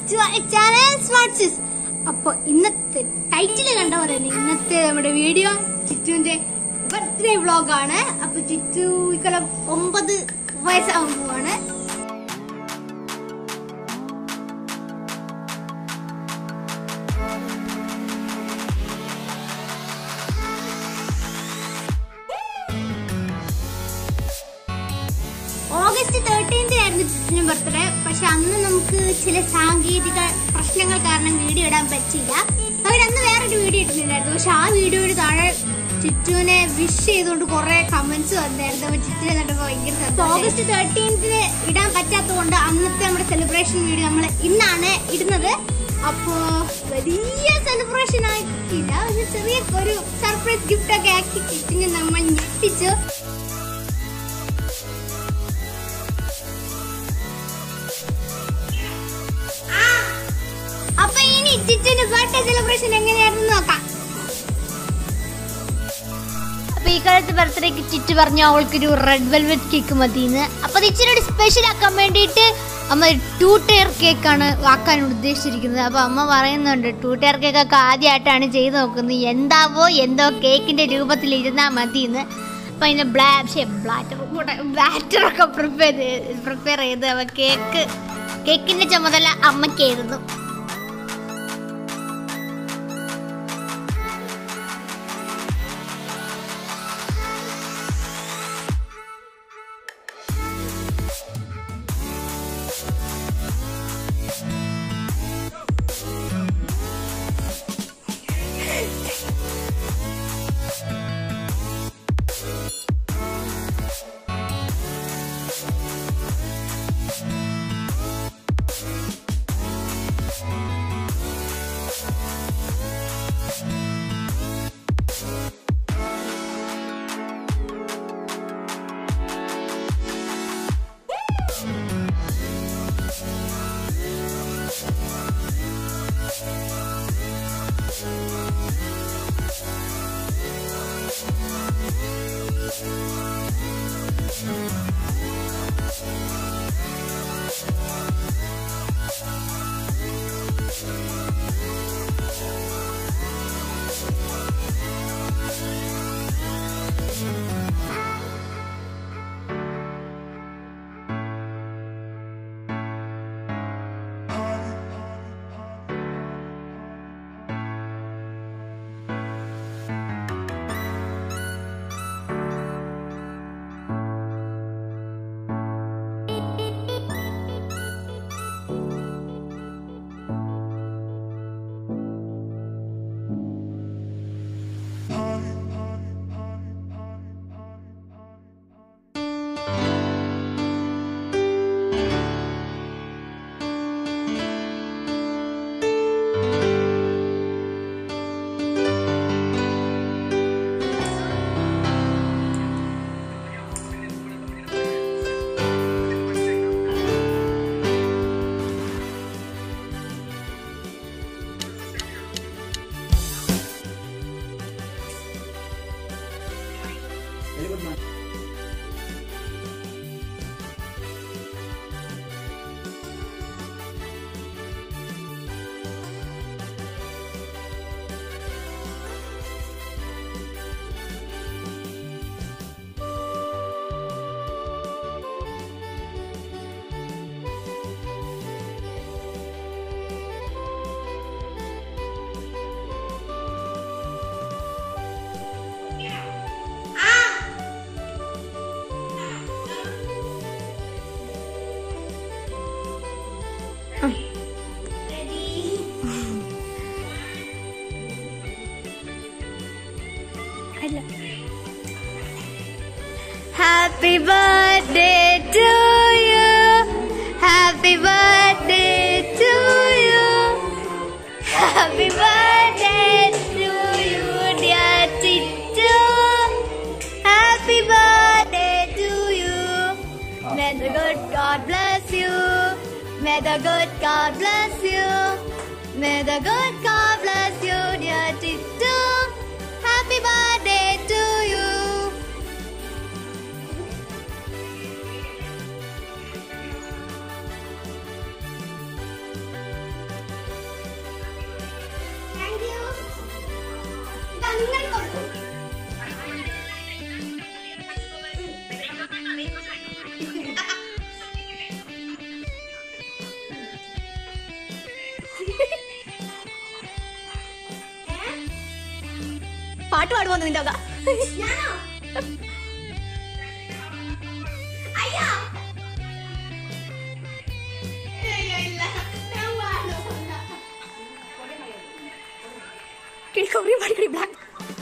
To channel സ്മാർട്ട്സിസ് അപ്പൊ ഇന്നത്തെ title കണ്ട പോലെ തന്നെ ഇന്നത്തെ നമ്മുടെ വീഡിയോ ചിറ്റുവിന്റെ ബർത്ത്ഡേ വ്ളോഗാണ് അപ്പൊ ചിറ്റു ഇക്കൊല്ലം ഒമ്പത് വയസ്സാവാൻ പോവാണ് ഓഗസ്റ്റ് തേർട്ടീൻത് ആയിരുന്നു ചിറ്റിന്റെ ബർത്ത്ഡേ പക്ഷെ അന്ന് നമുക്ക് ചില സാങ്കേതിക പ്രശ്നങ്ങൾ കാരണം വീഡിയോ ഇടാൻ പറ്റിയില്ല അവർ അന്ന് വേറൊരു വീഡിയോ ഇട്ടിട്ടുണ്ടായിരുന്നു പക്ഷെ ആ വീഡിയോയുടെ താഴെ ചിറ്റുവിനെ വിഷ് ചെയ്തുകൊണ്ട് കുറെ കമന്റ്സ് വന്നായിരുന്നു അപ്പൊ ചിറ്റുവിനെ കണ്ടപ്പോ ഭയങ്കര സന്തോഷം. ഓഗസ്റ്റ് തേർട്ടീൻത്തിന് ഇടാൻ പറ്റാത്തതുകൊണ്ട് അന്നത്തെ നമ്മുടെ സെലിബ്രേഷൻ വീഡിയോ നമ്മൾ ഇന്നാണ് ഇടുന്നത് അപ്പോ വലിയ സെലിബ്രേഷൻ ആക്കിയില്ല പക്ഷെ ചെറിയ ഒരു സർപ്രൈസ് ഗിഫ്റ്റ് ഒക്കെ ആക്കി ചിറ്റിനെ നമ്മൾ ഞെട്ടിച്ചു അപ്പൊ ഇനി ചിറ്റിന്റെ ബർത്ത്ഡേ സെലിബ്രേഷൻ എങ്ങനെയായിരുന്നു നോക്കാം അപ്പൊ ഈ കാലത്ത് ബർത്ത്ഡേക്ക് ചിറ്റ് പറഞ്ഞു അവൾക്കൊരു റെഡ് വെൽവെറ്റ് കേക്ക് മതിയെന്ന് അപ്പൊ അത് ഇച്ചിരി സ്പെഷ്യൽ ആക്കാൻ വേണ്ടിയിട്ട് അമ്മ ടൂ ടയർ കേക്കാണ് ആക്കാൻ ഉദ്ദേശിച്ചിരിക്കുന്നത് അപ്പൊ അമ്മ പറയുന്നുണ്ട് ടൂ ടയർ കേക്ക് ഒക്കെ ആദ്യമായിട്ടാണ് ചെയ്ത് നോക്കുന്നത് എന്താവോ എന്തോ കേക്കിന്റെ രൂപത്തിൽ ഇരുന്നാൽ മതിയെന്ന് അപ്പൊ അതിന്റെ ബ്ലാ ബ്ലാറ്റർ ബാറ്ററൊക്കെ പ്രിപ്പയർ പ്രിപ്പയർ ചെയ്ത് അപ്പൊ കേക്ക് കേക്കിന്റെ ചുമതല അമ്മയ്ക്കായിരുന്നു Happy birthday to you. Happy birthday to you. Happy birthday to you, dear Chichu. Happy birthday to you. May the good God bless you. May the good God bless you. May the good God bless you, dear Chichu. Happy birthday to you. പാട്ട് പാടുപോന്ന് നിന്റെ വക ഞാനോ അയ്യോ അയ്യോ, ഇല്ല. ഞാൻ പാടുന്നില്ല. കിഴക്കോറിയും പാടിക്കടി black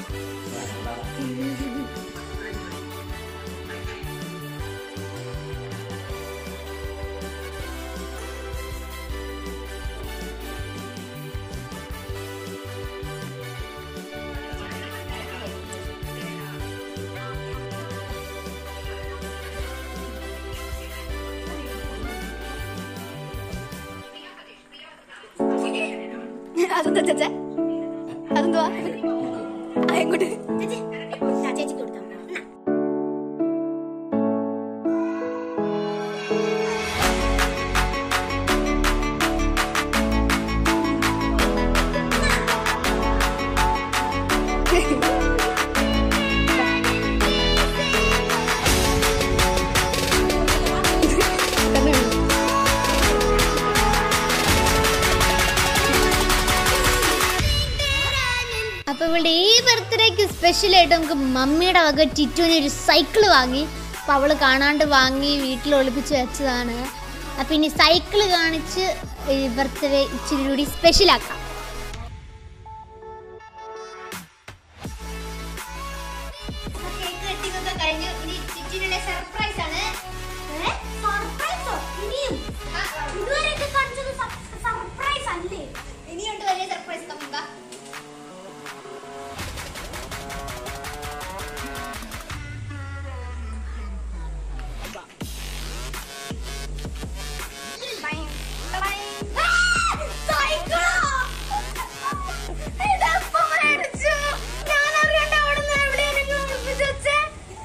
അതെന്താ ചേച്ചേ അതെന്തുവാ ആ എങ്ങോട്ട് ചേച്ചി, ദാ ചേച്ചിക്ക് കൊടുക്കാം. എന്നാ. അപ്പൊ ഇവിടെ ഈ ബർത്ത്ഡേക്ക് സ്പെഷ്യൽ ആയിട്ട് നമുക്ക് മമ്മിയുടെ വക ടിറ്റുവിന് ഒരു സൈക്കിൾ വാങ്ങി അപ്പൊ അവള് കാണാണ്ട് വാങ്ങി വീട്ടിൽ ഒളിപ്പിച്ച് വെച്ചതാണ് അപ്പൊ ഇനി സൈക്കിൾ കാണിച്ച് ഈ ബർത്ത്ഡേ ഇച്ചിരി കൂടി സ്പെഷ്യൽ ആക്കാം അപ്പൊ കേക്ക് കട്ടിങ്ങൊക്കെ കഴിഞ്ഞു. ഇനി ചിറ്റിനുള്ള surprise ആണ്. ഏ? Surprise ഓ? ഇനിയും? ആ, ഇതുവരെയൊക്കെ കാണിച്ചത് സ- surprise അല്ലേ? ഇനിയുണ്ട് വലിയ surprise നമുക്ക്. ആ! Cycle ഓ? ഇതെപ്പോ മേടിച്ചു? ഞാനറിയണ്ട അവിടുന്ന് എവിടെയെങ്കിലും ഒളിപ്പിച്ച് വെച്ചേ.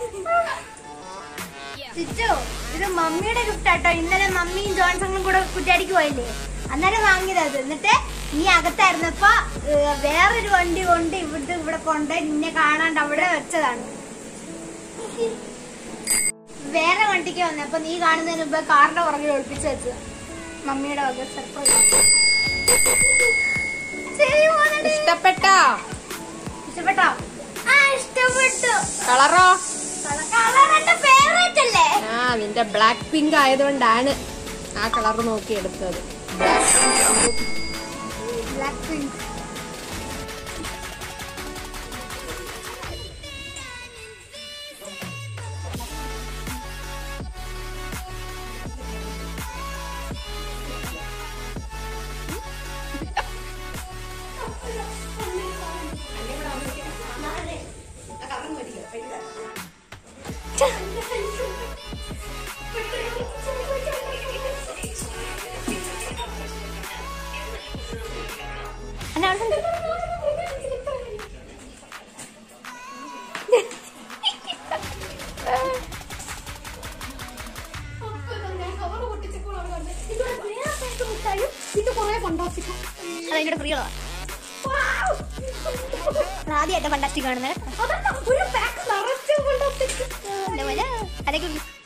ചിച്ചു ഇത് മമ്മിയുടെ ഗിഫ്റ്റ് ആട്ടോ ഇന്നലെ മമ്മിയും ജോൺസണും കൂടെ കുറ്റാടിക്ക് പോയില്ലേ അന്നേരം വാങ്ങിയത് അത് എന്നിട്ട് നീ അകത്തായിരുന്നപ്പോ ഏഹ്, വേറൊരു വണ്ടി കൊണ്ട് ഇവിടുത്തെ ഇവിടെ കൊണ്ട് നിന്നെ കാണാണ്ട് അവിടെ വെച്ചതാണ് വേറെ വണ്ടിക്ക് വന്നപ്പോ നീ കാണുന്നതിന് മുമ്പ് കാറിന്റെ പുറകിൽ ഒളിപ്പിച്ച് വെച്ചത് മമ്മിയുടെ വക സർപ്രൈസ് ശരി മോനെ ഇഷ്ടപ്പെട്ടോ ഇഷ്ടപ്പെട്ടോ ആ ഇഷ്ടപ്പെട്ടു കളറോ കളർ എന്റെ ഫേവറേറ്റ് അല്ലേ ആ നിന്റെ ബ്ലാക്ക് പിങ്ക് ആയതുകൊണ്ടാണ് ആ കളർ നോക്കി എടുത്തത് ബ്ലാക്ക് പിങ്ക് അതിന്റെ ഫ്രീകളാ ആദ്യമായിട്ട് ഫണ്ടാസ്റ്റിക് കാണുന്നത് ഒരു പാക്ക് നിറച്ചു കൊണ്ടുവന്നിട്ട് അതേപോലെ അതൊക്കെ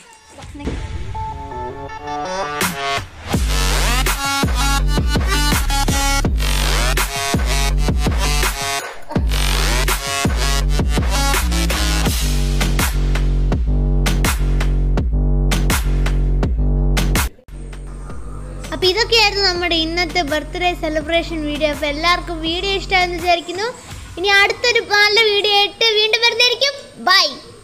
അപ്പൊ ഇതൊക്കെയായിരുന്നു നമ്മുടെ ഇന്നത്തെ ബർത്ത്ഡേ സെലിബ്രേഷൻ വീഡിയോ അപ്പൊ എല്ലാവർക്കും വീഡിയോ ഇഷ്ടമായെന്ന് വിചാരിക്കുന്നു ഇനി അടുത്തൊരു നല്ല വീഡിയോ ആയിട്ട് വീണ്ടും വരുന്നതായിരിക്കും ബൈ